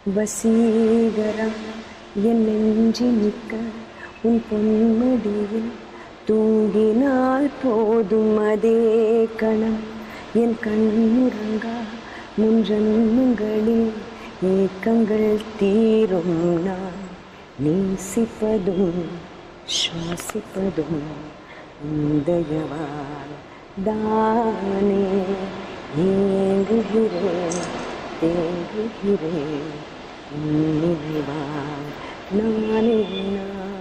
வசீகரம் என் நெஞ்சி நிற்க உன் பொன்மடியில் தூங்கினால் போதும் அதே கணம் என் கண்ணுறங்கா முன் ஜன்மங்களில் ஏக்கங்கள் தீரும் நான் நேசிப்பதும் சுவாசிப்பதும் இந்தயவால் தானே ஏங்குகிறேன் தேங்குகிறேன் உன் நினைவால் நானே நான்